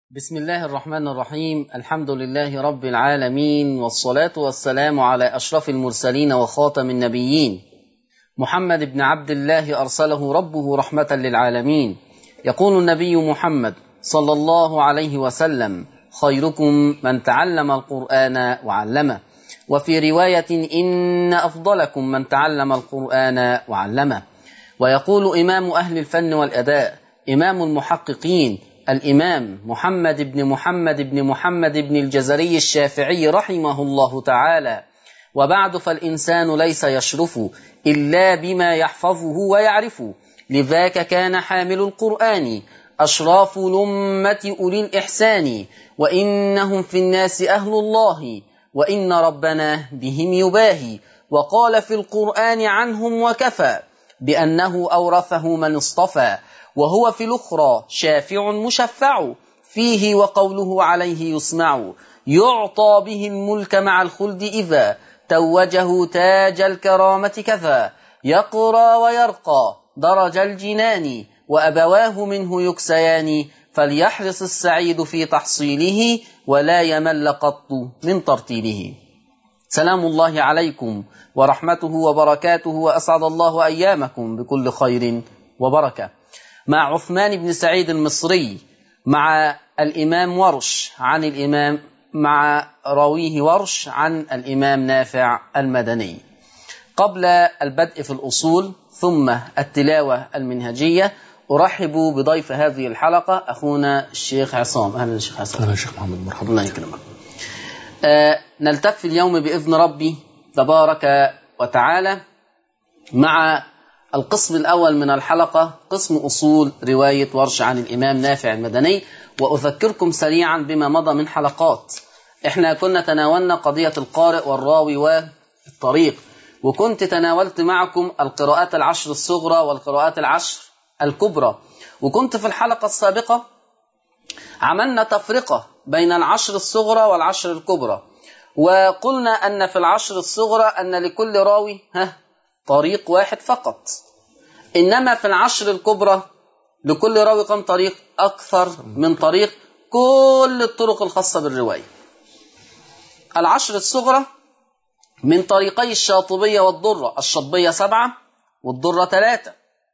بسم الله الرحمن الرحيم الحمد لله رب العالمين والصلاة والسلام على أشرف المرسلين وخاتم النبيين محمد بن عبد الله أرسله ربه رحمة للعالمين يقول النبي محمد صلى الله عليه وسلم خيركم من تعلم القرآن وعلمه وفي رواية إن أفضلكم من تعلم القرآن وعلمه ويقول إمام أهل الفن والأداء إمام المحققين الإمام محمد بن محمد بن محمد بن الجزري الشافعي رحمه الله تعالى وبعد فالإنسان ليس يشرف إلا بما يحفظه ويعرف لذاك كان حامل القرآن أشراف الأمة أولي الإحسان وإنهم في الناس أهل الله وإن ربنا بهم يباهي وقال في القرآن عنهم وكفى بأنه أورثه من اصطفى وهو في الأخرى شافع مشفع فيه وقوله عليه يسمع يعطى به الملك مع الخلد إذا توجه تاج الكرامة كذا يقرى ويرقى درج الجنان وأبواه منه يكسيان فليحرص السعيد في تحصيله ولا يمل قط من ترتيله سلام الله عليكم ورحمته وبركاته وأسعد الله أيامكم بكل خير وبركة مع عثمان بن سعيد المصري مع الإمام ورش عن الإمام مع راويه ورش عن الإمام نافع المدني قبل البدء في الأصول ثم التلاوة المنهجية أرحب بضيف هذه الحلقة أخونا الشيخ عصام أهلا الشيخ عصام أهلا شيخ محمد مرحبا الله يكرمك آه نلتف اليوم بإذن ربي تبارك وتعالى مع القسم الأول من الحلقة قسم أصول رواية ورش عن الإمام نافع المدني وأذكركم سريعا بما مضى من حلقات احنا كنا تناولنا قضية القارئ والراوي والطريق وكنت تناولت معكم القراءات العشر الصغرى والقراءات العشر الكبرى وكنت في الحلقة السابقة عملنا تفرقة بين العشر الصغرى والعشر الكبرى وقلنا أن في العشر الصغرى أن لكل راوي ها طريق واحد فقط إنما في العشر الكبرى لكل راوي كم طريق أكثر من طريق كل الطرق الخاصة بالرواية العشر الصغرى من طريقي الشاطبية والضرة الشطبية سبعة والضرة ثلاثة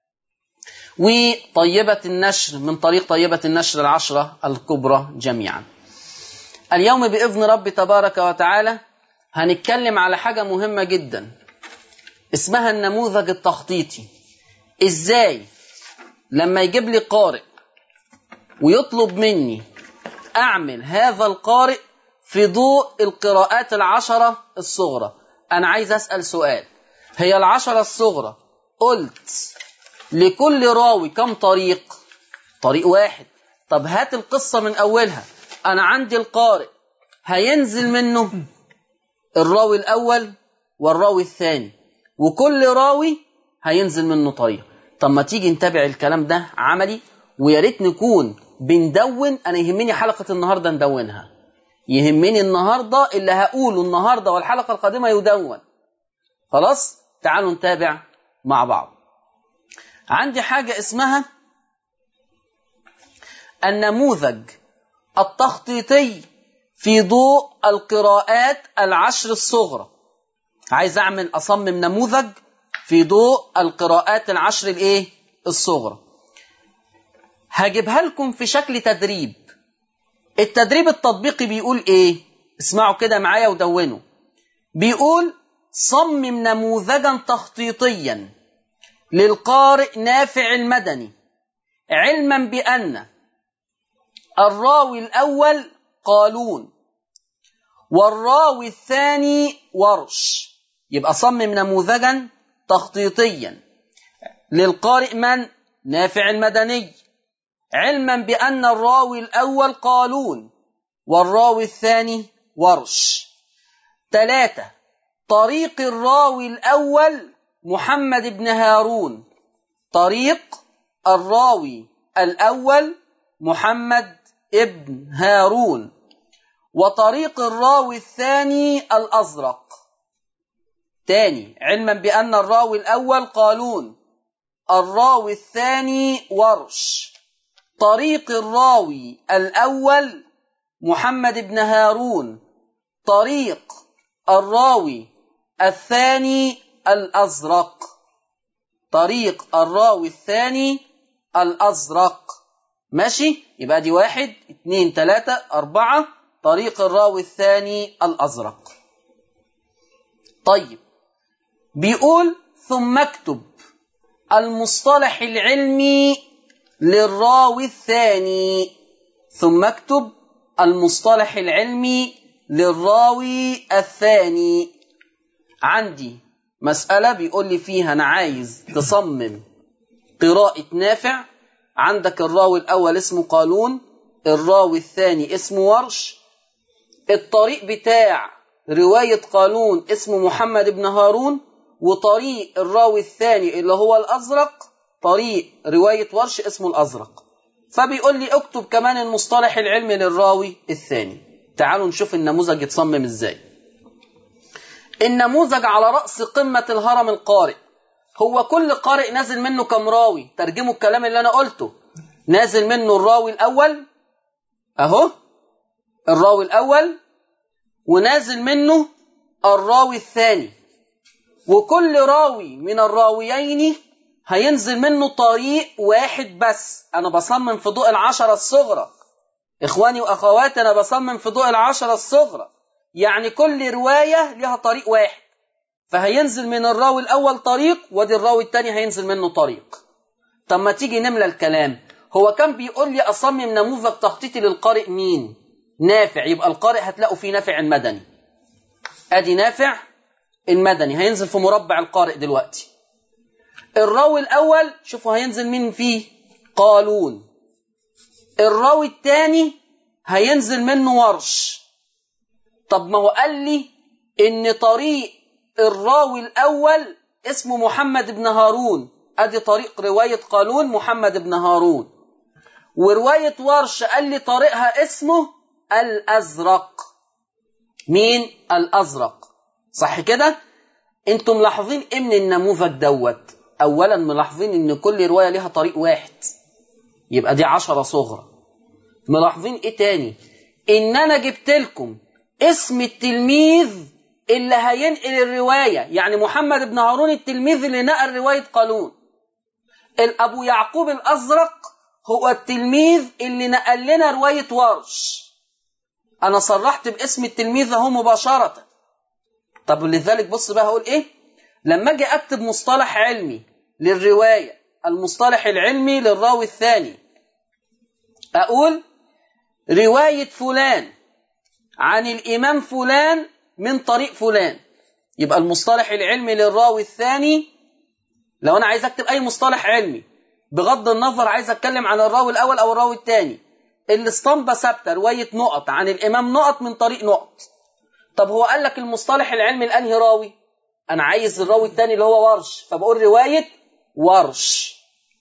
وطيبة النشر من طريق طيبة النشر العشرة الكبرى جميعا اليوم بإذن رب تبارك وتعالى هنتكلم على حاجة مهمة جدا اسمها النموذج التخطيطي ازاي لما يجيب لي قارئ ويطلب مني اعمل هذا القارئ في ضوء القراءات العشرة الصغرى انا عايز اسأل سؤال هي العشرة الصغرى قلت لكل راوي كم طريق طريق واحد طب هات القصة من اولها انا عندي القارئ هينزل منه الراوي الاول والراوي الثاني وكل راوي هينزل منه طريق طب ما تيجي نتابع الكلام ده عملي ويا ريت نكون بندون انا يهمني حلقه النهارده ندونها يهمني النهارده اللي هقوله النهارده والحلقه القادمه يدون خلاص تعالوا نتابع مع بعض عندي حاجه اسمها النموذج التخطيطي في ضوء القراءات العشر الصغرى عايز اعمل اصمم نموذج في ضوء القراءات العشر الايه الصغرى هجيبها لكم في شكل تدريب التدريب التطبيقي بيقول ايه اسمعوا كده معايا ودونوا بيقول صمم نموذجا تخطيطيا للقارئ نافع المدني علما بان الراوي الاول قالون والراوي الثاني ورش يبقى صمم نموذجا تخطيطيا للقارئ من نافع المدني علما بأن الراوي الأول قالون والراوي الثاني ورش ثلاثة طريق الراوي الأول محمد بن هارون طريق الراوي الأول محمد ابن هارون وطريق الراوي الثاني الأزرق تاني علما بأن الراوي الأول قالون الراوي الثاني ورش طريق الراوي الأول محمد بن هارون طريق الراوي الثاني الأزرق طريق الراوي الثاني الأزرق ماشي يبقى دي واحد اتنين تلاتة أربعة طريق الراوي الثاني الأزرق طيب بيقول ثم اكتب المصطلح العلمي للراوي الثاني ثم اكتب المصطلح العلمي للراوي الثاني عندي مسألة بيقول لي فيها أنا عايز تصمم قراءة نافع عندك الراوي الأول اسمه قالون الراوي الثاني اسمه ورش الطريق بتاع رواية قالون اسمه محمد بن هارون وطريق الراوي الثاني اللي هو الأزرق طريق رواية ورش اسمه الأزرق فبيقول لي اكتب كمان المصطلح العلمي للراوي الثاني تعالوا نشوف النموذج يتصمم ازاي النموذج على رأس قمة الهرم القارئ هو كل قارئ نازل منه كم راوي ترجموا الكلام اللي أنا قلته نازل منه الراوي الأول أهو الراوي الأول ونازل منه الراوي الثاني وكل راوي من الراويين هينزل منه طريق واحد بس أنا بصمم في ضوء العشرة الصغرى إخواني وأخواتي أنا بصمم في ضوء العشرة الصغرى يعني كل رواية لها طريق واحد فهينزل من الراوي الأول طريق ودي الراوي الثاني هينزل منه طريق طب ما تيجي نملى الكلام هو كان بيقول لي أصمم نموذج تخطيطي للقارئ مين نافع يبقى القارئ هتلاقوا فيه نافع المدني ادي نافع المدني هينزل في مربع القارئ دلوقتي الراوي الاول شوفوا هينزل مين فيه قالون الراوي الثاني هينزل منه ورش طب ما هو قال لي ان طريق الراوي الاول اسمه محمد بن هارون ادي طريق روايه قالون محمد بن هارون وروايه ورش قال لي طريقها اسمه الازرق مين الازرق صح كده انتم ملاحظين ايه من النموذج دوت اولا ملاحظين ان كل روايه ليها طريق واحد يبقى دي عشرة صغرى ملاحظين ايه تاني ان انا جبت لكم اسم التلميذ اللي هينقل الروايه يعني محمد بن هارون التلميذ اللي نقل روايه قالون الابو يعقوب الازرق هو التلميذ اللي نقل لنا روايه ورش انا صرحت باسم التلميذ اهو مباشره طب ولذلك بص بقى هقول ايه لما اجي اكتب مصطلح علمي للروايه المصطلح العلمي للراوي الثاني اقول روايه فلان عن الامام فلان من طريق فلان يبقى المصطلح العلمي للراوي الثاني لو انا عايز اكتب اي مصطلح علمي بغض النظر عايز اتكلم عن الراوي الاول او الراوي الثاني الاسطمبة ثابتة رواية نقط عن الإمام نقط من طريق نقط طب هو قال لك المصطلح العلمي الأنهي راوي أنا عايز الراوي الثاني اللي هو ورش فبقول رواية ورش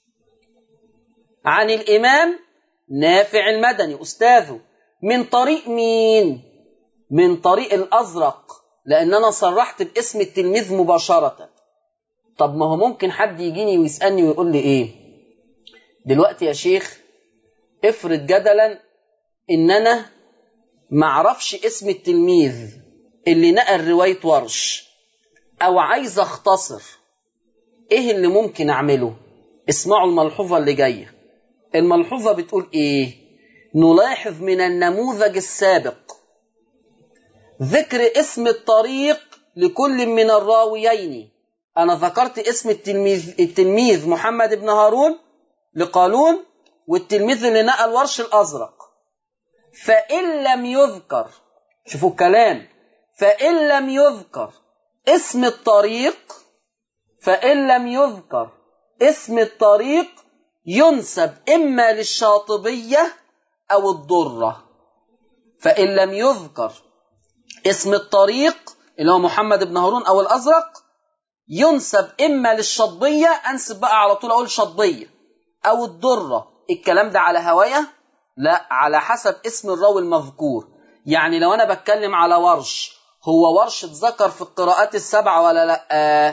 عن الإمام نافع المدني أستاذه من طريق مين من طريق الأزرق لأن أنا صرحت باسم التلميذ مباشرة طب ما هو ممكن حد يجيني ويسألني ويقول لي إيه دلوقتي يا شيخ افرض جدلا ان انا ما اعرفش اسم التلميذ اللي نقل روايه ورش او عايز اختصر ايه اللي ممكن اعمله اسمعوا الملحوظه اللي جايه الملحوظه بتقول ايه نلاحظ من النموذج السابق ذكر اسم الطريق لكل من الراويين انا ذكرت اسم التلميذ التلميذ محمد بن هارون لقالون والتلميذ اللي نقل ورش الأزرق فإن لم يذكر شوفوا الكلام فإن لم يذكر اسم الطريق فإن لم يذكر اسم الطريق ينسب إما للشاطبية أو الضرة فإن لم يذكر اسم الطريق اللي هو محمد بن هارون أو الأزرق ينسب إما للشطبية أنسب بقى على طول أقول شطبية أو الضرة الكلام ده على هواية لا على حسب اسم الراوي المذكور يعني لو انا بتكلم على ورش هو ورش اتذكر في القراءات السبعة ولا لا آه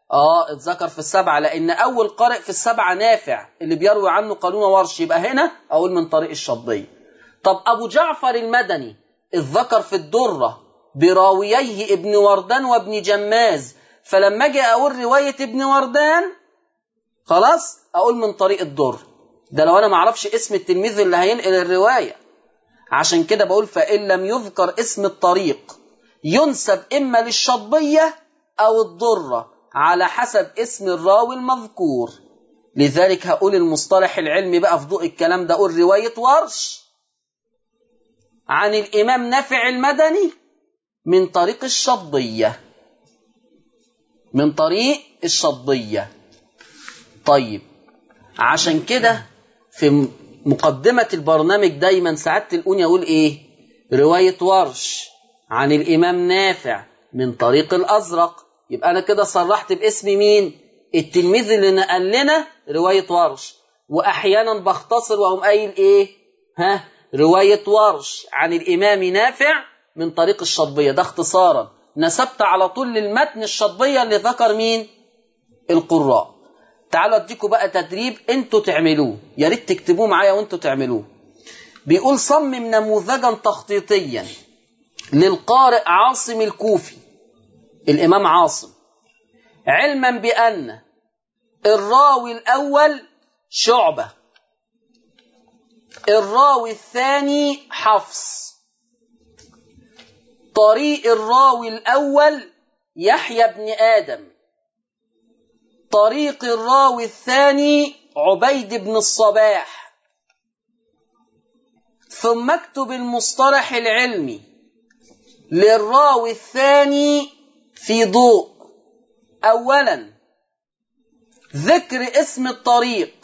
اه اتذكر في السبعة لأن أول قارئ في السبعة نافع اللي بيروي عنه قانون ورش يبقى هنا أقول من طريق الشطبية طب أبو جعفر المدني اتذكر في الدرة براوييه ابن وردان وابن جماز فلما أجي أقول رواية ابن وردان خلاص أقول من طريق الدر ده لو أنا معرفش اسم التلميذ اللي هينقل الرواية عشان كده بقول فإن لم يذكر اسم الطريق ينسب إما للشطبية أو الضرة على حسب اسم الراوي المذكور لذلك هقول المصطلح العلمي بقى في ضوء الكلام ده أقول رواية ورش عن الإمام نافع المدني من طريق الشطبية من طريق الشطبية طيب عشان كده في مقدمة البرنامج دايما سعادة الأون يقول إيه رواية ورش عن الإمام نافع من طريق الأزرق يبقى أنا كده صرحت باسم مين التلميذ اللي نقل لنا رواية ورش وأحيانا بختصر وأقوم قايل إيه ها رواية ورش عن الإمام نافع من طريق الشطبية ده اختصارا نسبت على طول للمتن الشطبية اللي ذكر مين القراء تعالوا اديكم بقى تدريب انتوا تعملوه يا ريت تكتبوه معايا وانتوا تعملوه بيقول صمم نموذجا تخطيطيا للقارئ عاصم الكوفي الامام عاصم علما بان الراوي الاول شعبه الراوي الثاني حفص طريق الراوي الاول يحيى بن ادم طريق الراوي الثاني عبيد بن الصباح ثم اكتب المصطلح العلمي للراوي الثاني في ضوء اولا ذكر اسم الطريق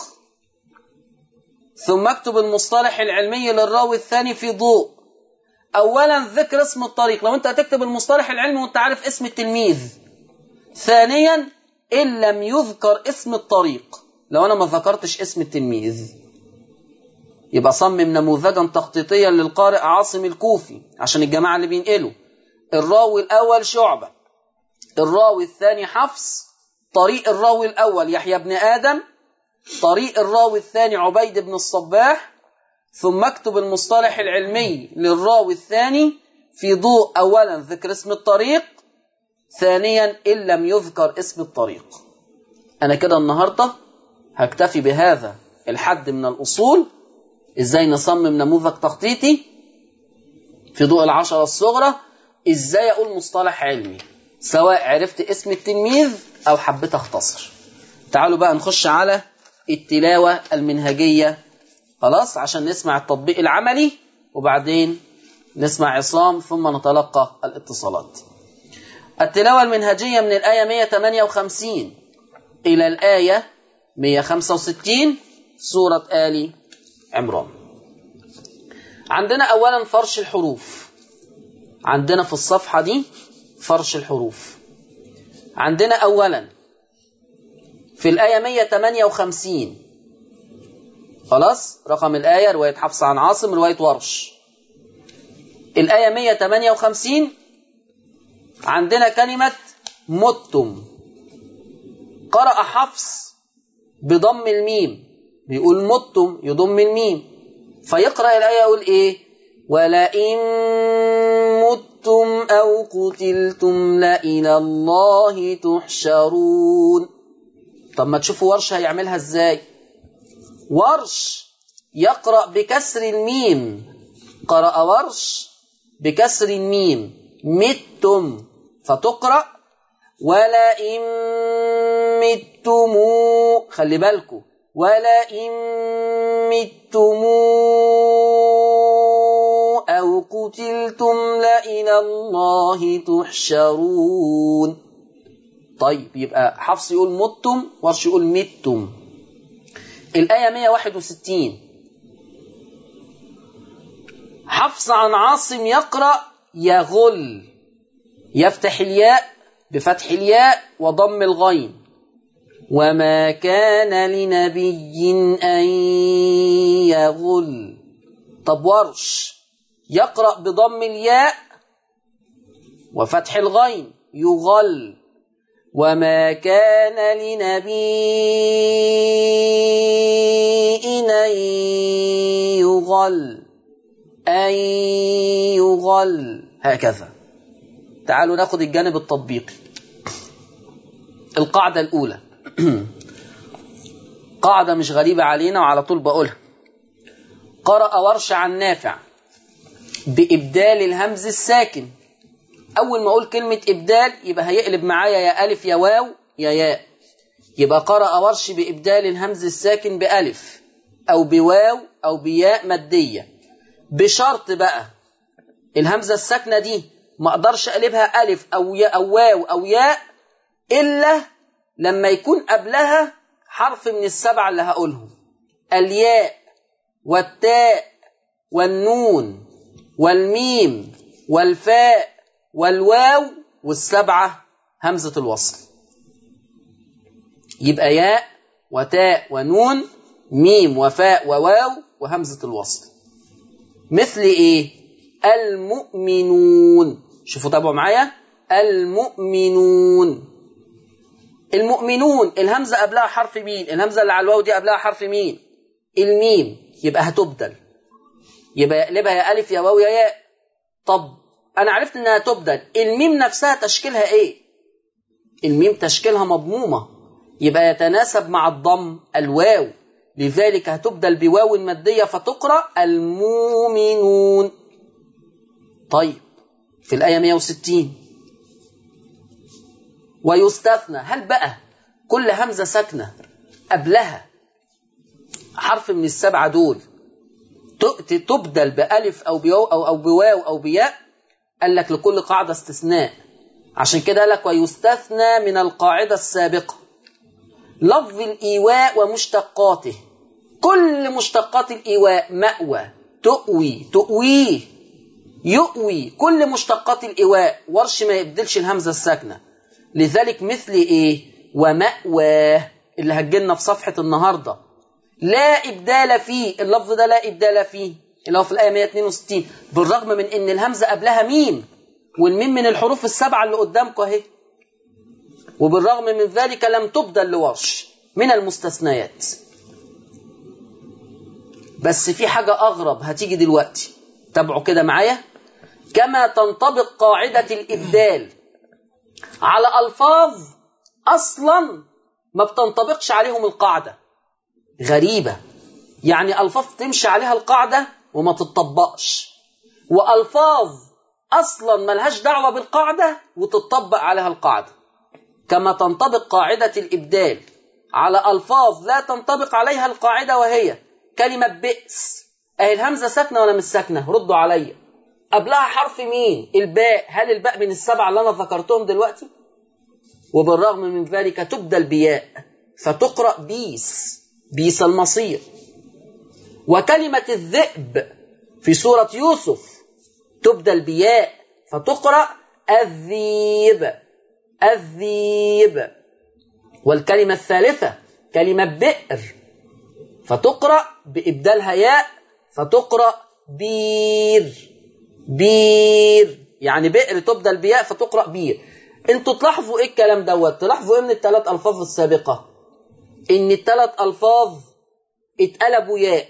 ثم اكتب المصطلح العلمي للراوي الثاني في ضوء اولا ذكر اسم الطريق لو انت هتكتب المصطلح العلمي وانت عارف اسم التلميذ ثانيا إن لم يذكر اسم الطريق لو أنا ما ذكرتش اسم التلميذ يبقى صمم نموذجا تخطيطيا للقارئ عاصم الكوفي عشان الجماعة اللي بينقلوا الراوي الأول شعبة الراوي الثاني حفص طريق الراوي الأول يحيى بن آدم طريق الراوي الثاني عبيد بن الصباح ثم اكتب المصطلح العلمي للراوي الثاني في ضوء أولا ذكر اسم الطريق ثانيا إن لم يذكر اسم الطريق أنا كده النهاردة هكتفي بهذا الحد من الأصول إزاي نصمم نموذج تخطيطي في ضوء العشرة الصغرى إزاي أقول مصطلح علمي سواء عرفت اسم التلميذ أو حبيت أختصر تعالوا بقى نخش على التلاوة المنهجية خلاص عشان نسمع التطبيق العملي وبعدين نسمع عصام ثم نتلقى الاتصالات التلاوة المنهجية من الآية 158 إلى الآية 165 سورة آل عمران عندنا أولا فرش الحروف عندنا في الصفحة دي فرش الحروف عندنا أولا في الآية 158 خلاص رقم الآية رواية حفص عن عاصم رواية ورش الآية 158 عندنا كلمة متم قرأ حفص بضم الميم بيقول متم يضم الميم فيقرأ الآية يقول إيه ولئن متم أو قتلتم لإلى الله تحشرون طب ما تشوفوا ورش هيعملها إزاي ورش يقرأ بكسر الميم قرأ ورش بكسر الميم متم فتقرأ ولئن متم خلي بالكم ولئن متم أو قتلتم لإلى الله تحشرون طيب يبقى حفص يقول متم ورش يقول متم الآية 161 حفص عن عاصم يقرأ يغل يفتح الياء بفتح الياء وضم الغين وما كان لنبي أن يغل طب ورش يقرأ بضم الياء وفتح الغين يغل وما كان لنبي أن يغل أن يغل هكذا تعالوا ناخد الجانب التطبيقي القاعدة الأولى قاعدة مش غريبة علينا وعلى طول بقولها قرأ ورش عن نافع بإبدال الهمز الساكن أول ما أقول كلمة إبدال يبقى هيقلب معايا يا ألف يا واو يا ياء يبقى قرأ ورش بإبدال الهمز الساكن بألف أو بواو أو بياء مادية بشرط بقى الهمزة الساكنة دي ما أقدرش أقلبها ألف أو ياء أو واو أو ياء إلا لما يكون قبلها حرف من السبعة اللي هقولهم الياء والتاء والنون والميم والفاء والواو والسبعة همزة الوصل يبقى ياء وتاء ونون ميم وفاء وواو وهمزة الوصل مثل ايه المؤمنون شوفوا تابعوا معايا المؤمنون المؤمنون الهمزة قبلها حرف مين الهمزة اللي على الواو دي قبلها حرف مين الميم يبقى هتبدل يبقى يقلبها يا ألف يا واو يا ياء طب أنا عرفت إنها تبدل الميم نفسها تشكيلها إيه الميم تشكيلها مضمومة يبقى يتناسب مع الضم الواو لذلك هتبدل بواو مادية فتقرأ المؤمنون طيب في الآية 160 ويستثنى هل بقى كل همزة ساكنة قبلها حرف من السبعة دول تبدل بألف أو بواو أو, أو بواو أو بياء قال لك لكل قاعدة استثناء عشان كده قال لك ويستثنى من القاعدة السابقة لفظ الإيواء ومشتقاته كل مشتقات الإيواء مأوى تؤوي تؤويه يؤوي كل مشتقات الإيواء ورش ما يبدلش الهمزة الساكنة لذلك مثل إيه ومأواه اللي هتجيلنا في صفحة النهاردة لا إبدال فيه اللفظ ده لا إبدال فيه اللي هو في الآية 162 بالرغم من إن الهمزة قبلها ميم والميم من الحروف السبعة اللي قدامكم أهي وبالرغم من ذلك لم تبدل لورش من المستثنيات بس في حاجة أغرب هتيجي دلوقتي تابعوا كده معايا كما تنطبق قاعدة الإبدال على ألفاظ أصلا ما بتنطبقش عليهم القاعدة غريبة يعني ألفاظ تمشي عليها القاعدة وما تتطبقش وألفاظ أصلا ملهاش دعوة بالقاعدة وتطبق عليها القاعدة كما تنطبق قاعدة الإبدال على ألفاظ لا تنطبق عليها القاعدة وهي كلمة بئس أهي الهمزة ساكنة ولا مش ساكنة ردوا عليا قبلها حرف مين الباء هل الباء من السبعة اللي أنا ذكرتهم دلوقتي وبالرغم من ذلك تبدل بياء فتقرأ بيس بيس المصير وكلمة الذئب في سورة يوسف تبدل بياء فتقرأ الذيب الذيب والكلمة الثالثة كلمة بئر فتقرأ بإبدالها ياء فتقرأ بير بير يعني بئر تبدل بياء فتقرأ بير انتوا تلاحظوا ايه الكلام دوت تلاحظوا ايه من الثلاث الفاظ السابقة ان الثلاث الفاظ اتقلبوا ياء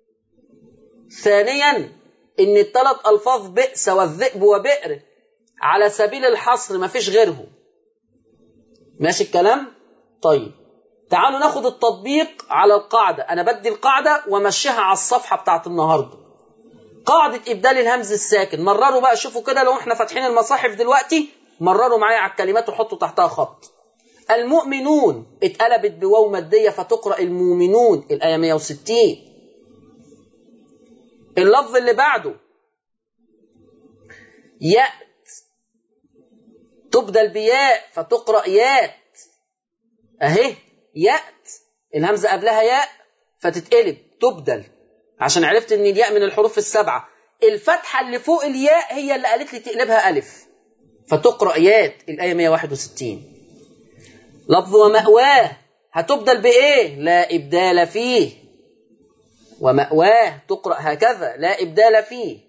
ثانيا ان الثلاث الفاظ بئس والذئب وبئر على سبيل الحصر ما فيش غيرهم ماشي الكلام طيب تعالوا ناخد التطبيق على القاعدة أنا بدي القاعدة ومشيها على الصفحة بتاعت النهاردة قاعدة إبدال الهمز الساكن مرروا بقى شوفوا كده لو احنا فاتحين المصاحف دلوقتي مرروا معايا على الكلمات وحطوا تحتها خط المؤمنون اتقلبت بواو مادية فتقرأ المؤمنون الآية 160 اللفظ اللي بعده يأت تبدل بياء فتقرأ يات أهي يأت الهمزة قبلها ياء فتتقلب تبدل عشان عرفت ان الياء من الحروف السبعة الفتحة اللي فوق الياء هي اللي قالت لي تقلبها ألف فتقرأ يات الآية 161 لفظ ومأواه هتبدل بإيه لا إبدال فيه ومأواه تقرأ هكذا لا إبدال فيه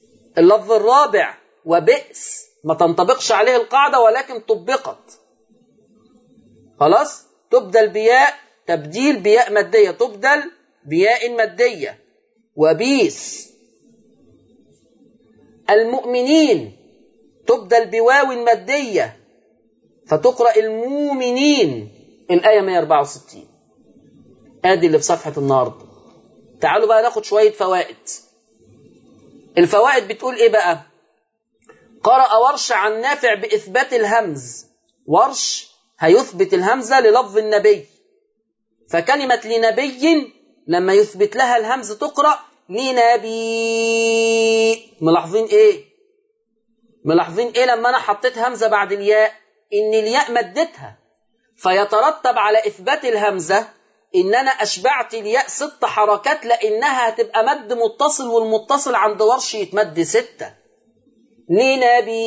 اللفظ الرابع وبئس ما تنطبقش عليه القاعدة ولكن طبقت خلاص تبدل بياء تبديل بياء مادية تبدل بياء مادية وبيس المؤمنين تبدل بواو مادية فتقرأ المؤمنين الآية 164 ادي اللي في صفحة النهاردة تعالوا بقى ناخد شوية فوائد الفوائد بتقول ايه بقى قرأ ورش عن نافع بإثبات الهمز ورش هيثبت الهمزة للفظ النبي فكلمة لنبي لما يثبت لها الهمز تقرأ لنبي ملاحظين ايه ملاحظين ايه لما انا حطيت همزة بعد الياء ان الياء مدتها فيترتب على اثبات الهمزة ان انا اشبعت الياء ست حركات لانها هتبقى مد متصل والمتصل عند ورش يتمد ستة لنبي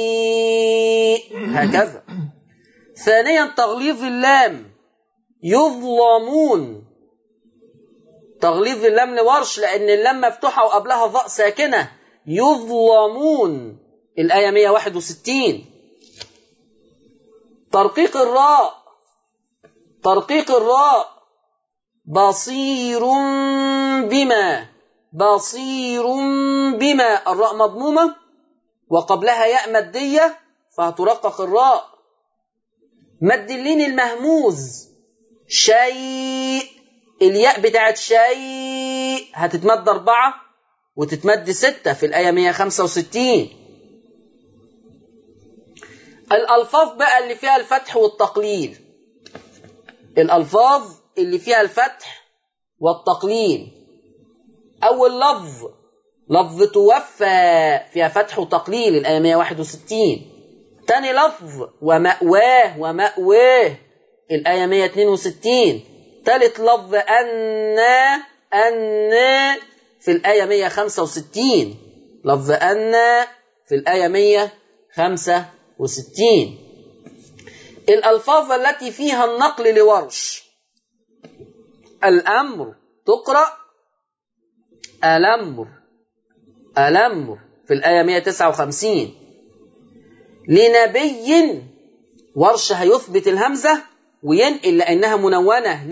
هكذا ثانيا تغليظ اللام يظلمون تغليظ اللام لورش لان اللام مفتوحة وقبلها ضاء ساكنة يظلمون الآية 161 ترقيق الراء ترقيق الراء بصير بما بصير بما الراء مضمومة وقبلها ياء مادية فهترقق الراء مد اللين المهموز شيء الياء بتاعت شيء هتتمد أربعة وتتمد ستة في الآية 165 الألفاظ بقى اللي فيها الفتح والتقليل الألفاظ اللي فيها الفتح والتقليل أول لفظ لفظ توفى فيها فتح وتقليل الآية 161 تاني لفظ ومأواه ومأواه الآية 162 تالت لفظ أنا أنا في الآية 165 لفظ أنا في الآية 165 الألفاظ التي فيها النقل لورش الأمر تقرأ الأمر الأمر في الآية 159 لنبي ورش هيثبت الهمزة وينقل لأنها منونة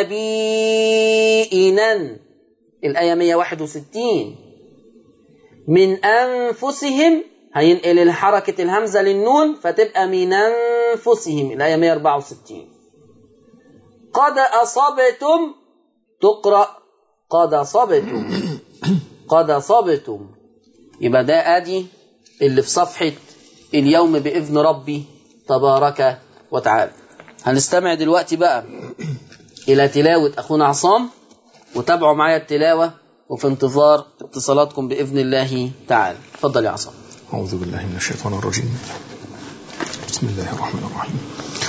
لنبينا الآية 161 من أنفسهم هينقل الحركة الهمزة للنون فتبقى من أنفسهم الآية 164 قد أصبتم تقرأ قد أصبتم قد أصبتم يبقى ده أدي اللي في صفحة اليوم بإذن ربي تبارك وتعالى هنستمع دلوقتي بقى إلى تلاوة أخونا عصام وتابعوا معايا التلاوة وفي انتظار اتصالاتكم بإذن الله تعالى اتفضل يا عصام أعوذ بالله من الشيطان الرجيم بسم الله الرحمن الرحيم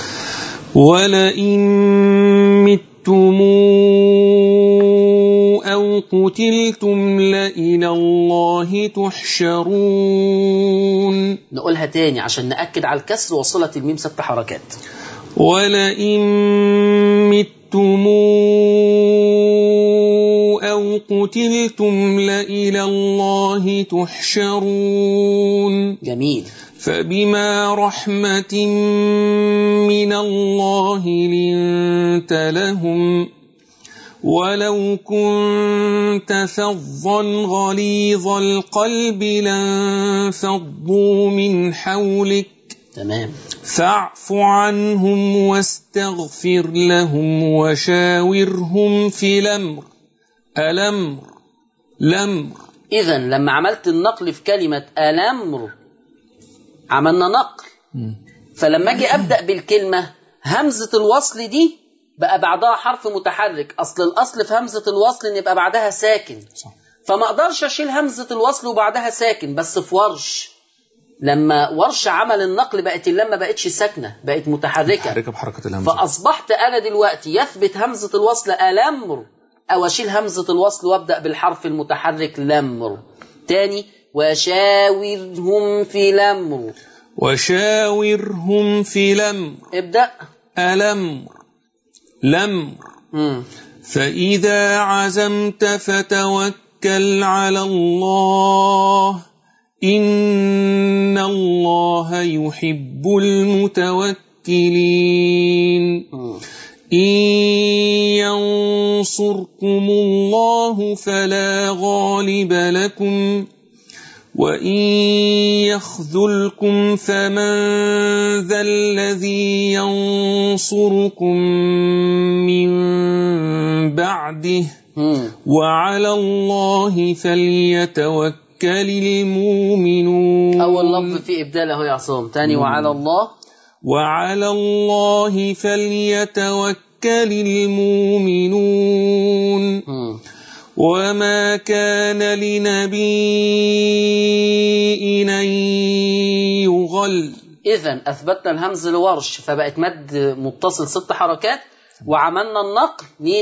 ولئن متم أو قتلتم لإلى الله تحشرون نقولها تاني عشان نأكد على الكسر وصلة الميم ست حركات ولئن متم أو قتلتم لإلى الله تحشرون جميل فبما رحمة من الله لنت لهم ولو كنت فظا غليظ القلب لانفضوا من حولك تمام فاعف عنهم واستغفر لهم وشاورهم في الأمر الأمر الأمر إذا لما عملت النقل في كلمة الأمر عملنا نقل فلما أجي أبدأ بالكلمة همزة الوصل دي بقى بعدها حرف متحرك أصل الأصل في همزة الوصل إن يبقى بعدها ساكن صح. فما أقدرش أشيل همزة الوصل وبعدها ساكن بس في ورش لما ورش عمل النقل بقت اللام ما بقتش ساكنة بقت متحركة حركة بحركة الهمزة فأصبحت أنا دلوقتي يثبت همزة الوصل ألمر أو أشيل همزة الوصل وأبدأ بالحرف المتحرك لمر تاني وشاورهم في الأمر وشاورهم في الأمر ابدأ الأمر الأمر مم. فإذا عزمت فتوكل على الله إن الله يحب متوكلين مم. إن ينصركم الله فلا غالب لكم وإن يخذلكم فمن ذا الذي ينصركم من بعده مم. وعلى الله فليتوكل المؤمنون أول لفظ فيه إبدال أهو يا عصام تاني وعلى الله وعلى الله فليتوكل المؤمنون مم. وما كان لنبي أن يغل إذا أثبتنا الهمز لورش فبقت مد متصل ست حركات وعملنا النقل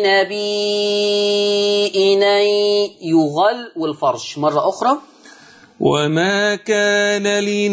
لنبينا يغل والفرش مرة أخرى وما كان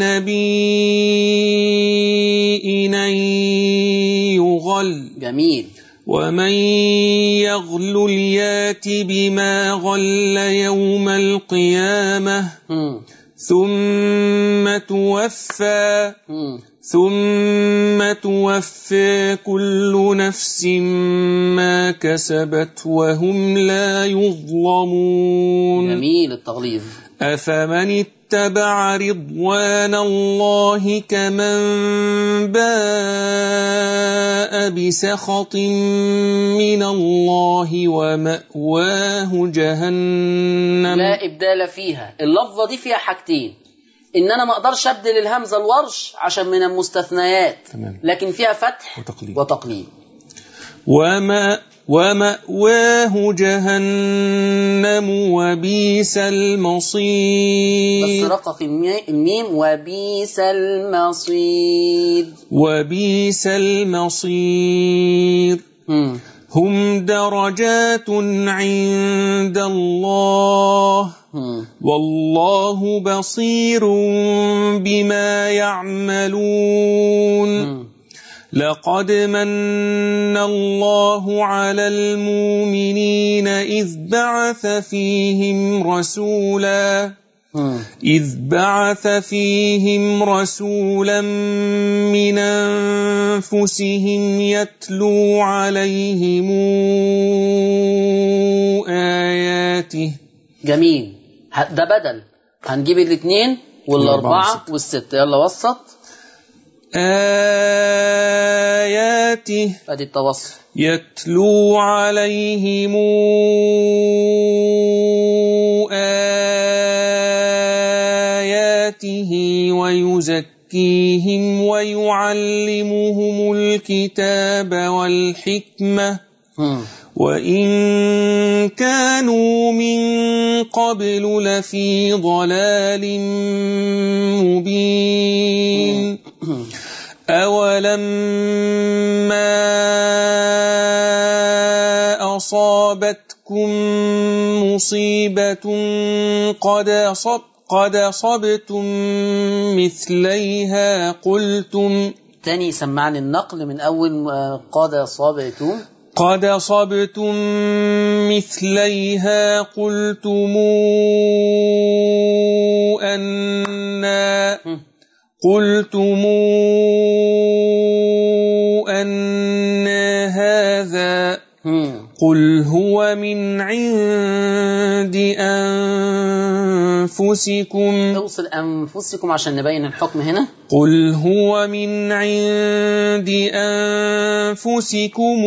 لنبي أن يغل جميل ومن يغل يات بما غل يوم القيامة مم. ثم توفى مم. ثم توفى كل نفس ما كسبت وهم لا يظلمون جميل التغليظ أفمن اتبع رضوان الله كمن باء بسخط من الله ومأواه جهنم لا إبدال فيها اللفظة دي فيها حاجتين إن أنا ما أقدرش أبدل الهمزة الورش عشان من المستثنيات تمام. لكن فيها فتح وتقليد. وتقليد وما ومأواه جهنم وبئس بس المصير رقق المي- الميم وبئس المصير وبئس المصير مم. هم درجات عند الله مم. والله بصير بما يعملون مم. لقد من الله على المؤمنين إذ بعث فيهم رسولا مم. إذ بعث فيهم رسولا من أنفسهم يتلو عليهم آياته جميل ه- ده بدل هنجيب الاثنين والاربعه والسته يلا وسط آياته ادي التوسط يتلو عليهم آياته ويزكيهم ويعلمهم الكتاب والحكمة مم. وإن كانوا من قبل لفي ضلال مبين أولما أصابتكم مصيبة قد أصب قد أصبتم مثليها قلتم تاني سمعني النقل من اول ما قاد صابتم قد أصبتم مثليها قلتم أنا مم. قلتم أن هذا مم. قل هو من عند أنفسكم اوصل انفسكم عشان نبين الحكم هنا قل هو من عند أنفسكم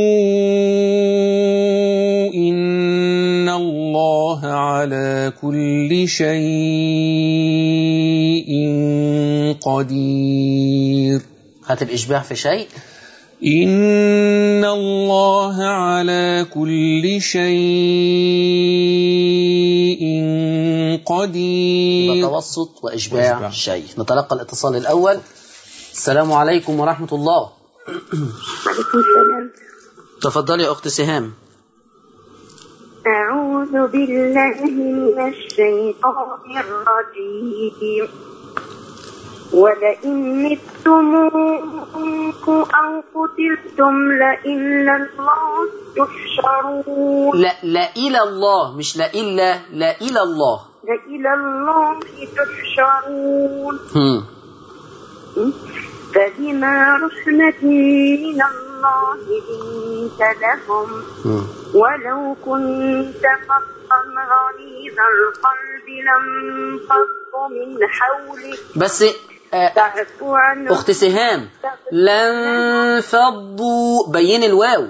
إن الله على كل شيء قدير هات الاشباع في شيء إن الله على كل شيء قدير يبقى توسط واشباع وإشباع. شيء نتلقى الاتصال الاول السلام عليكم ورحمه الله وعليكم السلام تفضلي يا اخت سهام أعوذ بالله من الشيطان الرجيم ولئن متم أو قتلتم لإلى الله تحشرون لا لا الى الله مش لا الا لا الى الله لإلى الله تحشرون هم. فبما رحمة من الله لنت لهم مم. ولو كنت فظا غليظ القلب لانفضوا من حولك بس آه، فاعف عنهم أخت سهام لن فضوا بين الواو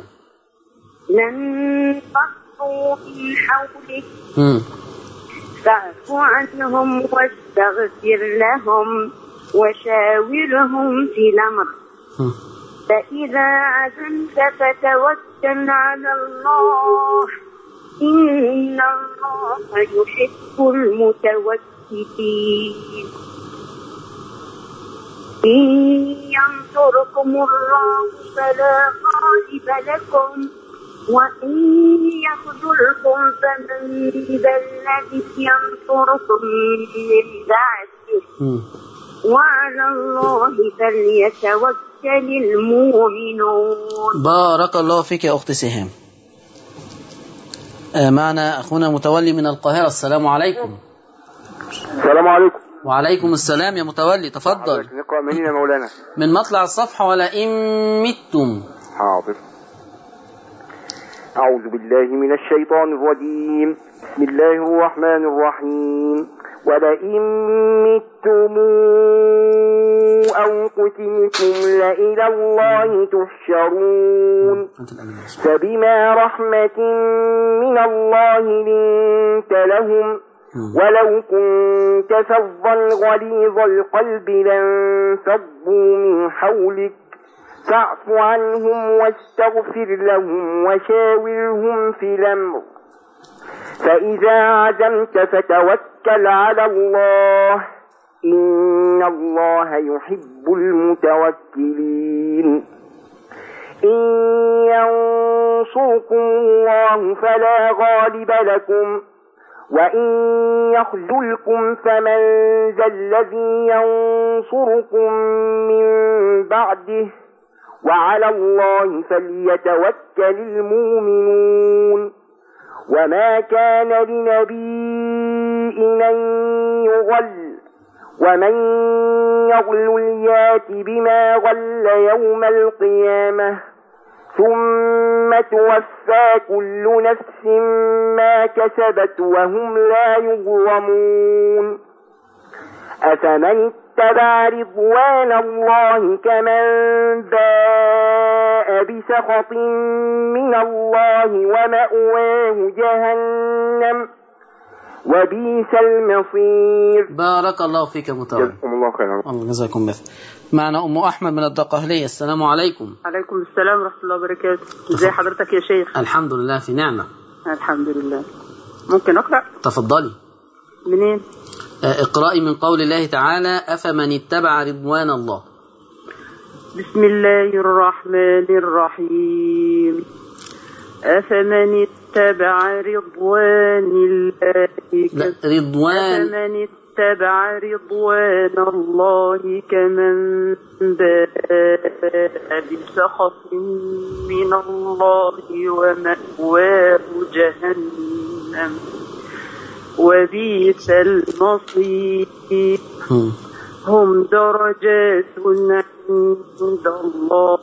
لانفضوا من حولك مم. فاعف عنهم واستغفر لهم وشاورهم في الأمر مم. فإذا عزمت فتوكل على الله إن الله يحب المتوكلين إن ينصركم الله فلا غالب لكم وإن يخذلكم فمن ذا الذي ينصركم من بعده مم. وعلى الله فليتوكل المؤمنون بارك الله فيك يا أخت سهام آه، معنا أخونا متولي من القاهرة السلام عليكم السلام عليكم وعليكم السلام يا متولي تفضل حضرتك نقرأ منين يا مولانا من مطلع الصفحة ولئن متم حاضر أعوذ بالله من الشيطان الرجيم بسم الله الرحمن الرحيم ولئن متم أو قتلتم لإلى الله تحشرون فبما رحمة من الله لنت لهم ولو كنت فظا غليظ القلب لانفضوا من حولك فاعف عنهم واستغفر لهم وشاورهم في الأمر فإذا عزمت فتوكل على الله إن الله يحب المتوكلين إن ينصركم الله فلا غالب لكم وإن يخذلكم فمن ذا الذي ينصركم من بعده وعلى الله فليتوكل المؤمنون وما كان لنبي أن يغل ومن يغل يات بما غل يوم القيامة ثم توفى كل نفس ما كسبت وهم لا يظلمون أفمن اتبع رضوان الله كمن باء بسخط من الله ومأواه جهنم وبئس المصير بارك الله فيك يا متولي جزاكم الله خيرا الله جزاكم مثل معنا أم أحمد من الدقهلية السلام عليكم عليكم السلام ورحمة الله وبركاته ازي حضرتك يا شيخ الحمد لله في نعمة الحمد لله ممكن أقرأ تفضلي منين آه، اقرأي من قول الله تعالى أفمن اتبع رضوان الله بسم الله الرحمن الرحيم أفمن اتبع رضوان الله لا رضوان أفمن اتبع رضوان الله كمن باء بسخط من الله ومأواه جهنم وبئس المصير مم. هم درجات عند الله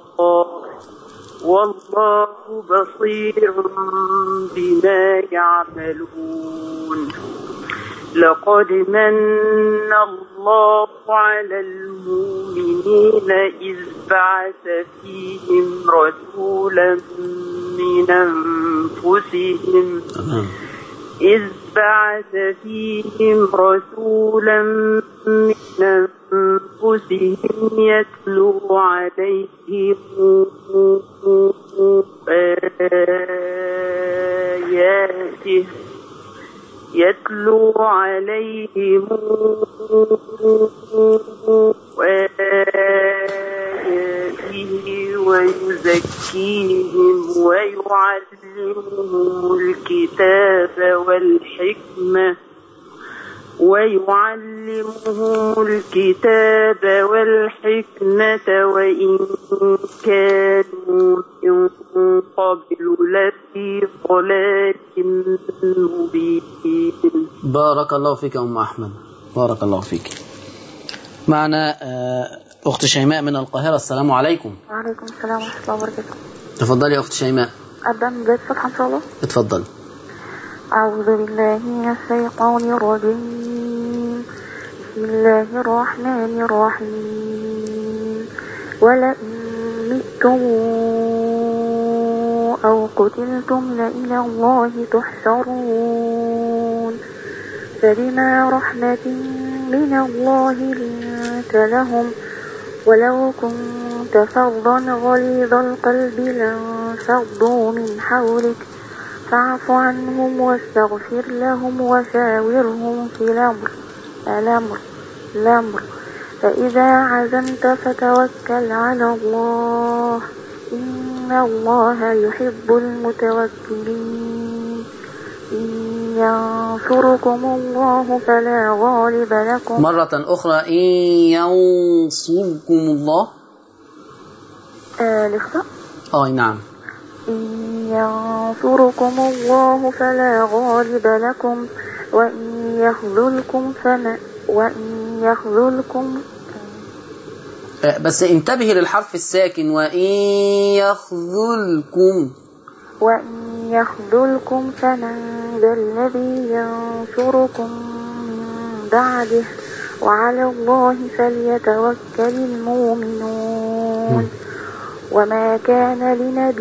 والله بصير بما يعملون لقد من الله على المؤمنين إذ بعث فيهم رسولا من أنفسهم تمام إذ بعث فيهم رسولا من أنفسهم يتلو عليهم آياته يتلو عليهم آياته ويزكيهم ويعلمهم الكتاب والحكمة ويعلمهم الكتاب والحكمة وإن كانوا من قبل لفي ضلال مبين بارك الله فيك يا أم أحمد بارك الله فيك معنا آه، أخت شيماء من القاهرة السلام عليكم وعليكم السلام ورحمة الله وبركاته تفضلي يا أخت شيماء أبدأ من بداية الصفحة إن شاء الله اتفضل أعوذ بالله من الشيطان الرجيم بسم الله الرحمن الرحيم ولئن متم أو قتلتم لإلى الله تحشرون فبما رحمة من الله لنت لهم ولو كنت فظا غليظ القلب لانفضوا من حولك فاعف عنهم واستغفر لهم وشاورهم في الأمر الأمر الأمر فإذا عزمت فتوكل على الله إن الله يحب المتوكلين إن ينصركم الله فلا غالب لكم مرة أخرى إن ينصركم الله آه لسه آه نعم إن ينصركم الله فلا غالب لكم وإن يخذلكم فما وإن يخذلكم آه، بس انتبهي للحرف الساكن وإن يخذلكم وإن يخذلكم فمن ذا الذي ينصركم من بعده وعلى الله فليتوكل المؤمنون وما كان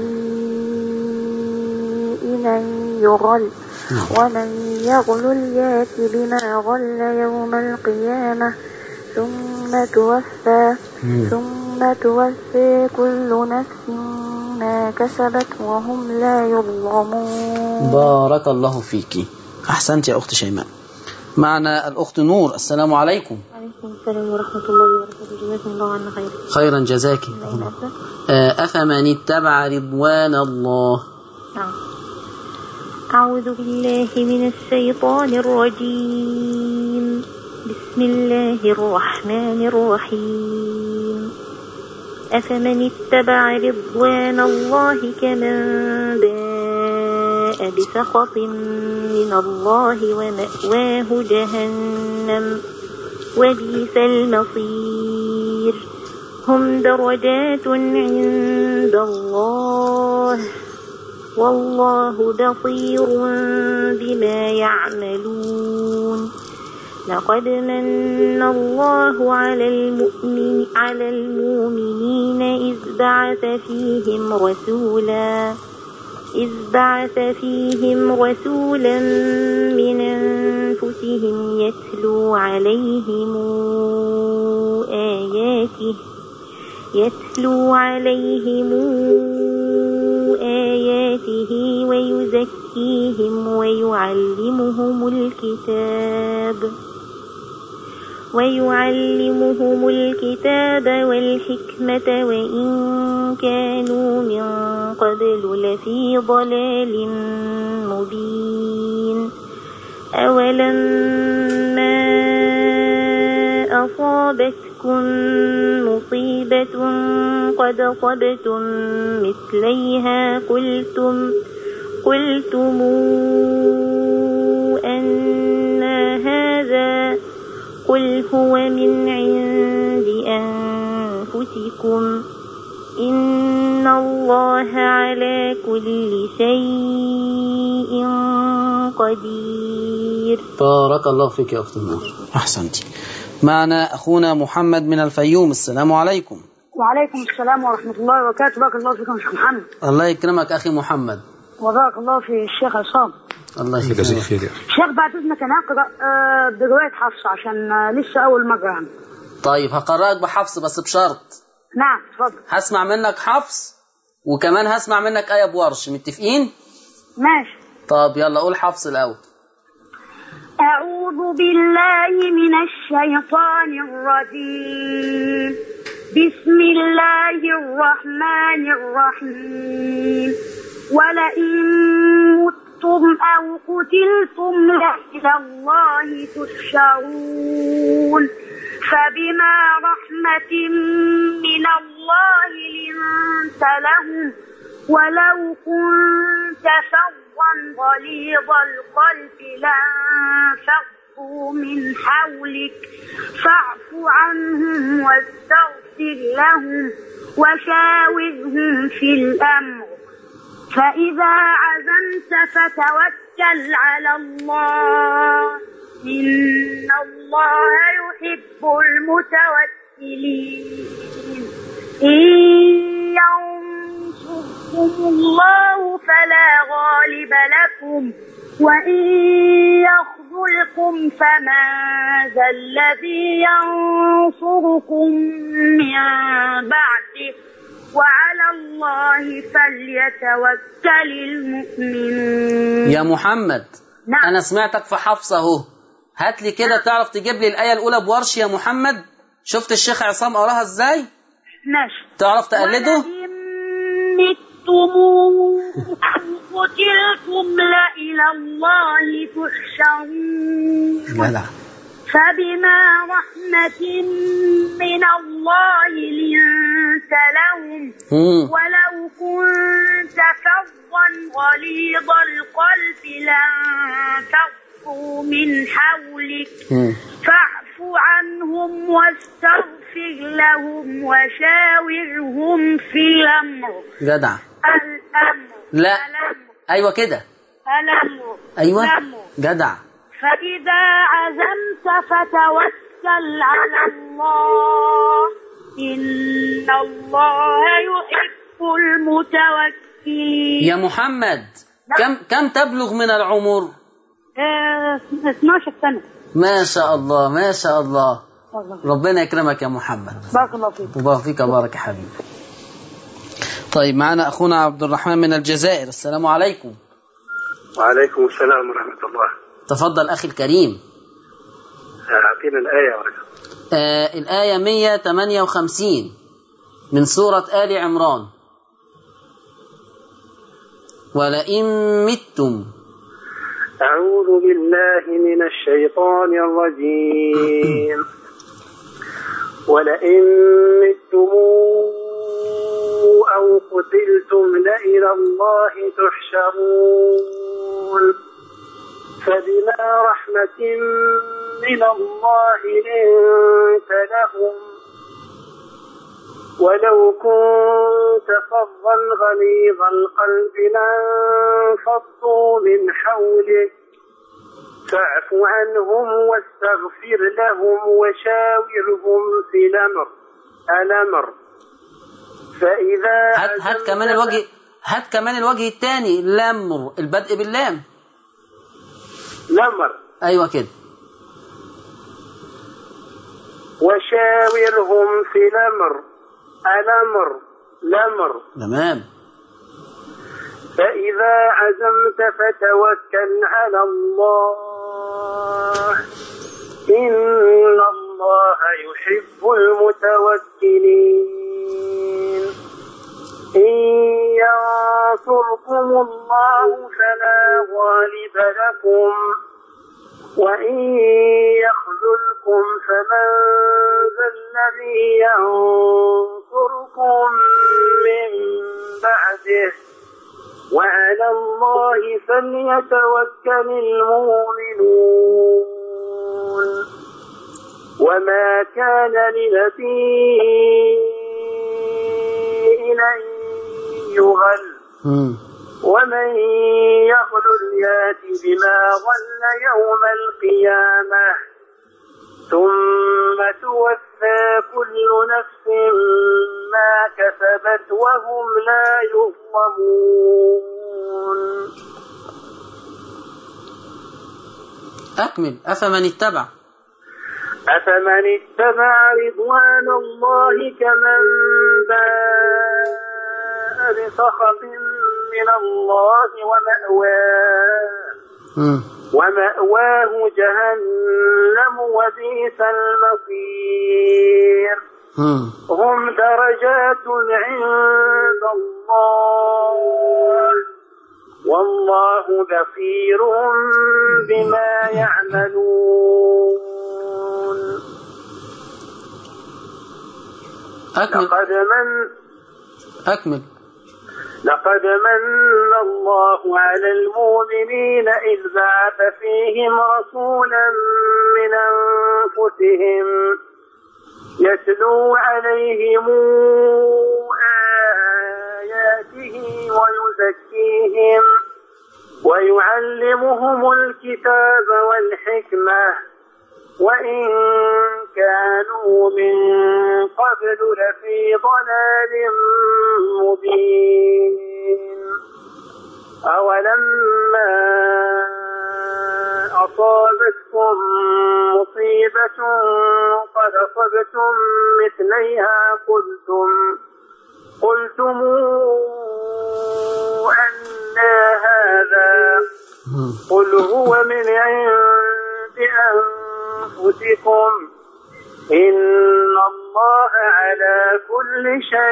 لنبي أن يغل ومن يغل يات بما غل يوم القيامة ثم توفى ثم توفي كل نفس ما كسبت وهم لا يظلمون بارك الله فيك أحسنت يا أخت شيماء معنا الأخت نور السلام عليكم عليكم السلام ورحمة الله وبركاته جزاكم الله عنا خير خيرا جزاك الله يبارك. آه، أفمن اتبع رضوان الله نعم. أعوذ بالله من الشيطان الرجيم بسم الله الرحمن الرحيم أفمن اتبع رضوان الله كمن باء بسخط من الله ومأواه جهنم وبئس المصير هم درجات عند الله والله بصير بما يعملون لقد من الله على المؤمن على المؤمنين إذ بعث فيهم رسولا إذ بعث فيهم رسولا من أنفسهم يتلو عليهم آياته يتلو عليهم آياته ويزكيهم ويعلمهم الكتاب ويعلمهم الكتاب والحكمة وإن كانوا من قبل لفي ضلال مبين أولما أصابتكم مصيبة قد أصبتم مثليها قلتم قلتم أن هذا قل هو من عند أنفسكم إن الله على كل شيء قدير بارك الله فيك يا أخت نور أحسنت معنا أخونا محمد من الفيوم السلام عليكم وعليكم السلام ورحمة الله وبركاته بارك الله فيكم يا شيخ محمد الله يكرمك أخي محمد وبارك الله في الشيخ عصام الله جزاك يكرمك خير يا أخي. شيخ بعد إذنك أنا أقرأ آه، برواية حفص عشان آه، لسه أول مرة يعني طيب هقرأك بحفص بس بشرط نعم اتفضل هسمع منك حفص وكمان هسمع منك آية بورش متفقين؟ ماشي طب يلا قول حفص الأول أعوذ بالله من الشيطان الرجيم بسم الله الرحمن الرحيم ولئن متم أو قتلتم لإلى الله تحشرون فبما رحمة من الله لنت لهم ولو كنت فظا غليظ القلب لانفضوا من حولك فاعف عنهم واستغفر لهم وشاورهم في الأمر فإذا عزمت فتوكل على الله إن الله يحب المتوكلين إن ينصركم الله فلا غالب لكم وإن يخذلكم فمن ذا الذي ينصركم من بعده وعلى الله فليتوكل المؤمنون يا محمد نعم. انا سمعتك في حفص اهو هات لي كده تعرف تجيب لي الايه الاولى بورش يا محمد شفت الشيخ عصام قراها ازاي ماشي تعرف تقلده ولئن متم أو قتلتم لإلى الله تحشرون جدع فبما رحمة من الله لنت لهم مم. ولو كنت فظا غليظ القلب لانفضوا من حولك مم. فاعف عنهم واستغفر لهم وشاورهم في الأمر جدع الأمر لا. الأمر ايوه كده الأمر ايوه الأمر جدع فإذا عزمت فتوكل على الله إن الله يحب المتوكلين يا محمد كم كم تبلغ من العمر آه، 12 سنة ما شاء الله ما شاء الله والله. ربنا يكرمك يا محمد بارك الله فيك وبارك فيك بارك يا حبيبي طيب معنا اخونا عبد الرحمن من الجزائر السلام عليكم وعليكم السلام ورحمة الله تفضل اخي الكريم أعطينا الآية ورقة آه الآية 158 من سورة آل عمران ولئن متم أعوذ بالله من الشيطان الرجيم ولئن متم أو قتلتم لإلى الله تحشرون فبما رحمة من الله لنت لهم ولو كنت فظا غليظ القلب لانفضوا من حولك فاعف عنهم واستغفر لهم وشاورهم في الأمر الأمر فإذا هات هات عزمت كمان الوجه هات كمان الوجه الثاني لمر البدء باللام الأمر ايوه كده وشاورهم في الأمر الأمر الأمر تمام فإذا عزمت فتوكل على الله إن الله يحب المتوكلين إن ينصركم الله فلا غالب لكم وإن يخذلكم فمن ذا الذي ينصركم من بعده وعلى الله فليتوكل المؤمنون وما كان لنبي أن يغل مم. ومن يغلل يات بما ضل يوم القيامة ثم توفى كل نفس ما كسبت وهم لا يظلمون اكمل افمن اتبع أفمن اتبع رضوان الله كمن باء بسخط من الله ومأواه مم. ومأواه جهنم وبئس المصير مم. هم درجات عند الله والله بصير بما يعملون اكمل لقد من اكمل لقد من الله على المؤمنين إذ بعث فيهم رسولا من أنفسهم يتلو عليهم آياته ويزكيهم ويعلمهم الكتاب والحكمة وإن كانوا من قبل لفي ضلال مبين أولما أصابتكم مصيبة قد أصبتم مثليها قلتم قلتم أنا هذا قل هو من عند أنفسكم إن الله على كل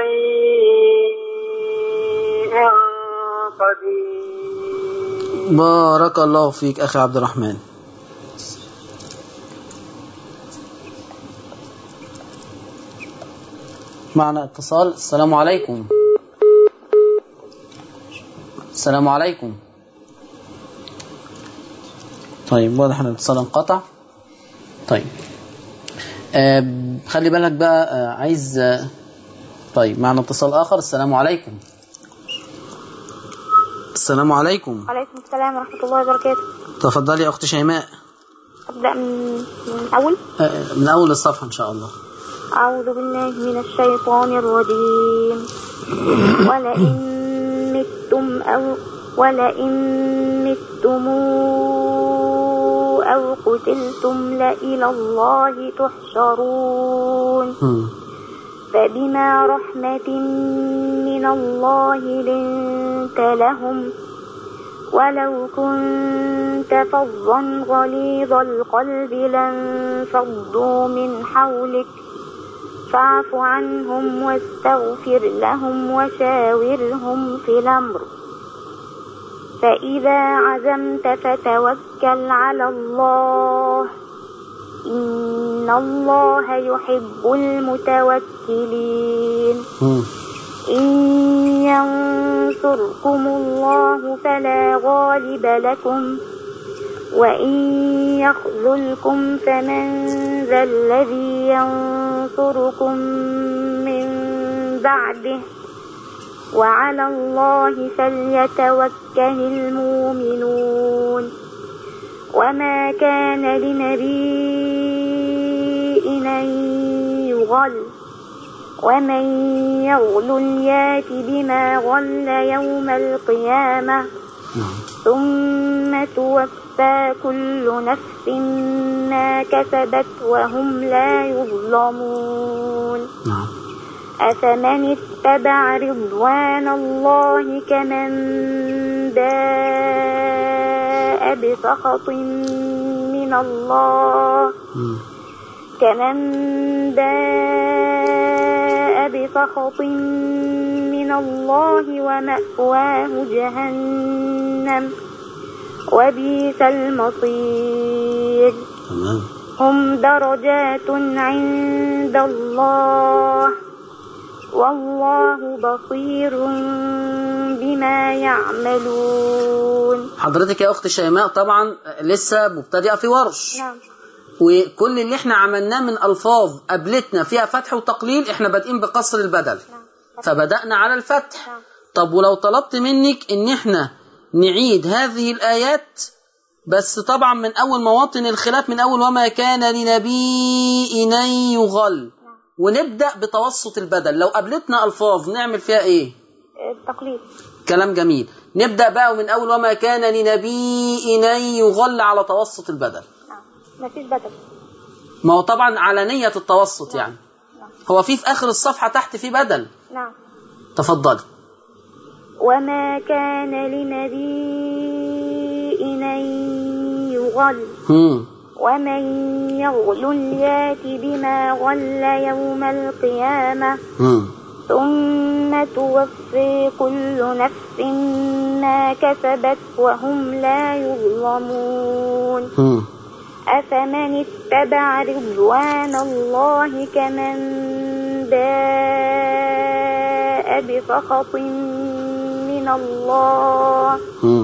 شيء قدير بارك الله فيك أخي عبد الرحمن معنا اتصال السلام عليكم السلام عليكم طيب واضح ان الاتصال انقطع طيب آه خلي بالك بقى آه عايز آه طيب معنا اتصال اخر السلام عليكم السلام عليكم وعليكم السلام ورحمة الله وبركاته تفضلي يا اخت شيماء أبدأ من من الأول آه، من اول الصفحه ان شاء الله أعوذ بالله من الشيطان الرجيم ولئن متم أو ولئن متم أو قتلتم لإلى الله تحشرون هم. فبما رحمة من الله لنت لهم ولو كنت فظا غليظ القلب لانفضوا من حولك فاعف عنهم واستغفر لهم وشاورهم في الأمر فإذا عزمت فتوكل على الله إن الله يحب المتوكلين هم. إن ينصركم الله فلا غالب لكم وإن يخذلكم فمن ذا الذي ينصركم من بعده وعلى الله فليتوكل المؤمنون وما كان لنبي أن يغل ومن يغل يات بما غل يوم القيامة ثم توفى كل نفس ما كسبت وهم لا يظلمون نعم أفمن اتبع رضوان الله كمن باء بسخط من الله هم. كمن باء بسخط من الله ومأواه جهنم وبئس المصير تمام هم درجات عند الله والله بصير بما يعملون حضرتك يا اخت شيماء طبعا لسه مبتدئه في ورش نعم وكل اللي احنا عملناه من الفاظ قابلتنا فيها فتح وتقليل احنا بادئين بقصر البدل فبدانا على الفتح طب ولو طلبت منك ان احنا نعيد هذه الايات بس طبعا من اول مواطن الخلاف من اول وما كان لنبي ان يغل ونبدا بتوسط البدل لو قابلتنا الفاظ نعمل فيها ايه التقليد كلام جميل نبدا بقى من اول وما كان لنبي ان يغل على توسط البدل نعم مفيش بدل ما هو طبعا على نية التوسط يعني نعم هو في في آخر الصفحة تحت في بدل نعم تفضلي وما كان لنبي أن يغل هم. ومن يغل يات بما غل يوم القيامة هم. ثم توفي كل نفس ما كسبت وهم لا يظلمون هم. أفمن اتبع رضوان الله كمن باء بسخط من الله هم.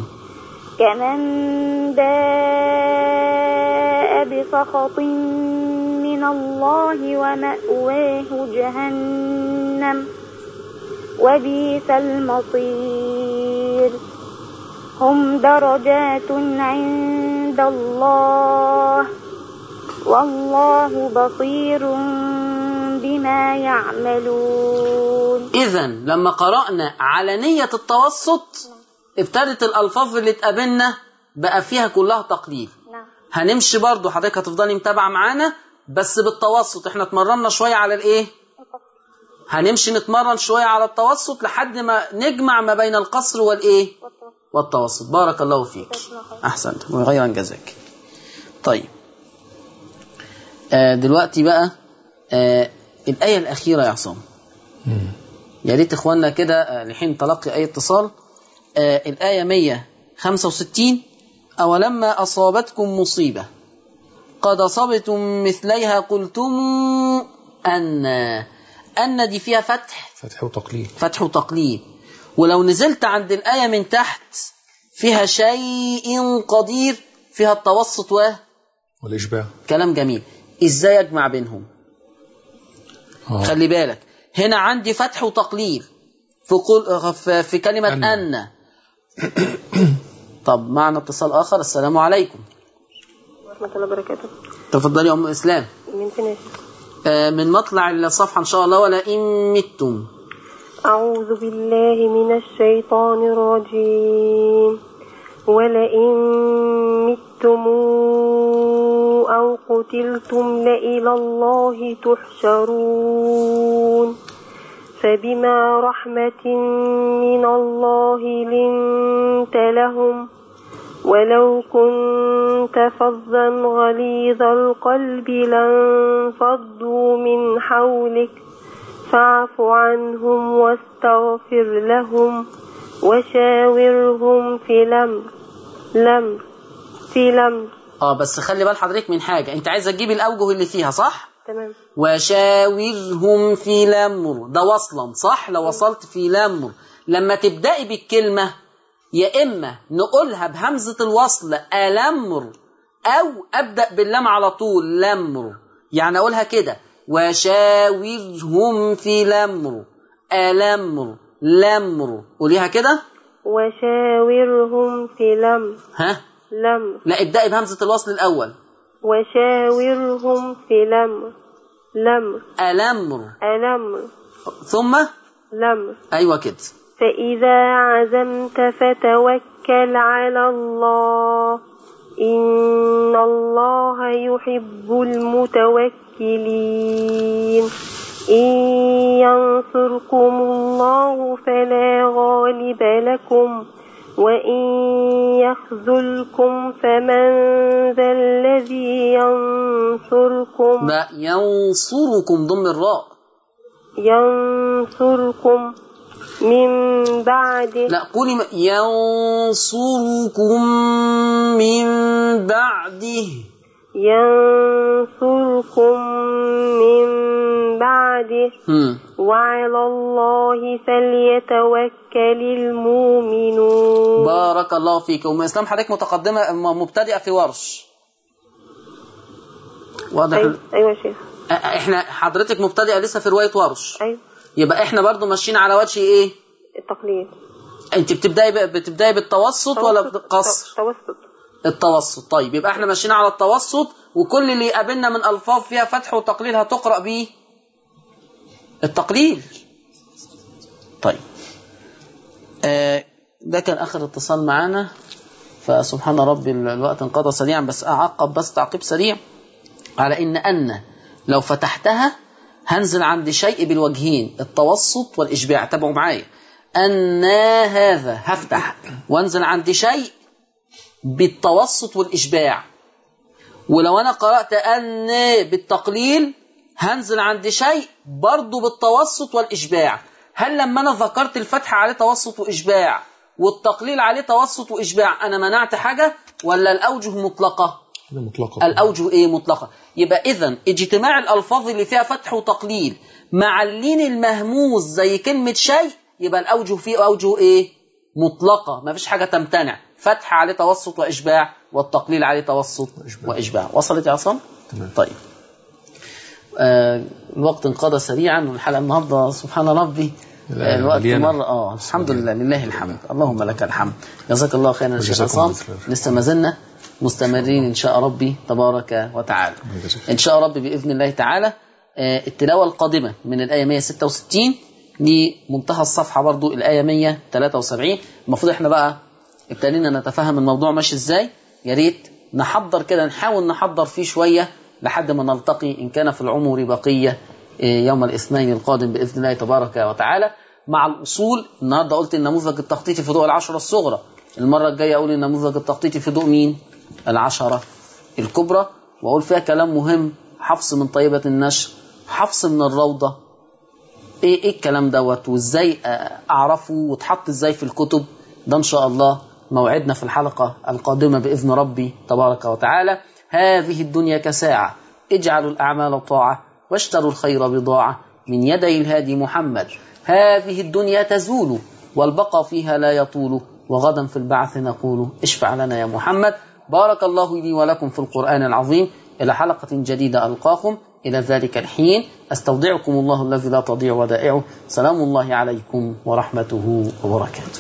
كمن باء بسخط من الله ومأواه جهنم وبئس المصير هم درجات عند الله والله بصير بما يعملون إذا لما قرأنا على نية التوسط ابتدت الألفاظ اللي تقابلنا بقى فيها كلها تقليل نعم هنمشي برضو حضرتك هتفضلي متابعة معانا بس بالتوسط احنا اتمرنا شوية على الايه هنمشي نتمرن شوية على التوسط لحد ما نجمع ما بين القصر والايه والتوسط بارك الله فيك احسنت وغيرا جزاك طيب آه دلوقتي بقى آه الآية الأخيرة يا عصام يا ريت اخواننا كده آه، لحين تلقي اي اتصال آه الآية 165 أولما أصابتكم مصيبة قد أصبتم مثليها قلتم أن أن دي فيها فتح فتح وتقليل فتح وتقليل ولو نزلت عند الآية من تحت فيها شيء قدير فيها التوسط والإشباع وكلام جميل إزاي أجمع بينهم آه. خلي بالك هنا عندي فتح وتقليل في, قل... في- في كلمة أن. أن, أن. طب معنا اتصال آخر السلام عليكم ورحمة الله وبركاته تفضلي يا أم إسلام من فين يا شيخ؟ آه، من مطلع الصفحة إن شاء الله ولئن متم أعوذ بالله من الشيطان الرجيم ولئن متم أو قتلتم لإلى الله تحشرون فبما رحمة من الله لنت لهم ولو كنت فظا غليظ القلب لانفضوا من حولك فاعف عنهم واستغفر لهم وشاورهم في الأمر لم في الأمر اه بس خلي بال حضرتك من حاجة انت عايزة تجيب الأوجه اللي فيها صح؟ تمام وشاورهم في الأمر ده وصلا صح لو وصلت في الأمر لما تبدأي بالكلمة يا إما نقولها بهمزة الوصل الأمر أو أبدأ باللام على طول لمر يعني أقولها كده وشاورهم في الأمر الأمر لمر قوليها كده وشاورهم في الأمر ها لم لا ابدأي بهمزة الوصل الأول وشاورهم في الأمر لم الأمر الأمر ثم لم أيوة كده فإذا عزمت فتوكل على الله إن الله يحب المتوكلين إن ينصركم الله فلا غالب لكم وإن يخذلكم فمن ذا الذي ينصركم لا ينصركم ضم الراء ينصركم من بعده لا قولي م- ينصركم من بعده ينصركم من بعده هم. وعلى الله فليتوكل المؤمنون بارك الله فيك أم إسلام حضرتك متقدمة م- مبتدئة في ورش واضح أيوة, أيوة يا شيخ أ- احنا حضرتك مبتدئة لسه في رواية ورش أيوة يبقى احنا برضو ماشيين على وجه ايه التقليد انت بتبداي ب- بتبداي بالتوسط ولا بالقصر توسط التوسط طيب يبقى احنا ماشيين على التوسط وكل اللي يقابلنا من الفاظ فيها فتح وتقليل هتقرا بيه التقليل طيب آه ده كان اخر اتصال معانا فسبحان ربي ال- الوقت انقضى سريعا بس اعقب بس تعقيب سريع على ان ان لو فتحتها هنزل عند شيء بالوجهين التوسط والاشباع تابعوا معايا ان هذا هفتح وانزل عند شيء بالتوسط والإشباع ولو أنا قرأت أن بالتقليل هنزل عند شيء برضو بالتوسط والإشباع هل لما أنا ذكرت الفتح عليه توسط وإشباع والتقليل عليه توسط وإشباع أنا منعت حاجة ولا الأوجه مطلقة كده مطلقة الأوجه إيه مطلقة يبقى إذا اجتماع الألفاظ اللي فيها فتح وتقليل مع اللين المهموز زي كلمة شيء يبقى الأوجه فيه أوجه إيه مطلقة ما فيش حاجة تمتنع فتح عليه توسط وإشباع والتقليل عليه توسط وإشباع. وإشباع وصلت يا عصام تمام. طيب آه الوقت انقضى سريعا والحلقه النهارده سبحان ربي لا، آه الوقت مليانة. مر اه الحمد لله لله الحمد اللهم لك الحمد جزاك الله خيرا يا شيخ وجزاكم عصام الله خير. لسه ما زلنا مستمرين ان شاء ربي تبارك وتعالى وجزاك ان شاء ربي باذن الله تعالى آه، التلاوه القادمه من الايه 166 لمنتهى الصفحه برضو الايه 173 المفروض احنا بقى ابتدينا نتفهم الموضوع ماشي ازاي يا ريت نحضر كده نحاول نحضر فيه شويه لحد ما نلتقي ان كان في العمر بقيه آه، يوم الاثنين القادم باذن الله تبارك وتعالى مع الاصول النهارده قلت النموذج التخطيطي في ضوء العشره الصغرى المره الجايه اقول النموذج التخطيطي في ضوء مين العشره الكبرى واقول فيها كلام مهم حفص من طيبه النشر حفص من الروضه ايه ايه الكلام دوت وازاي آه، اعرفه واتحط ازاي في الكتب ده ان شاء الله موعدنا في الحلقه القادمه باذن ربي تبارك وتعالى هذه الدنيا كساعه اجعلوا الاعمال طاعه واشتروا الخير بضاعه من يدي الهادي محمد هذه الدنيا تزول والبقى فيها لا يطول وغدا في البعث نقول اشفع لنا يا محمد بارك الله لي ولكم في القرآن العظيم إلى حلقة جديدة ألقاكم إلى ذلك الحين أستودعكم الله الذي لا تضيع ودائعه سلام الله عليكم ورحمته وبركاته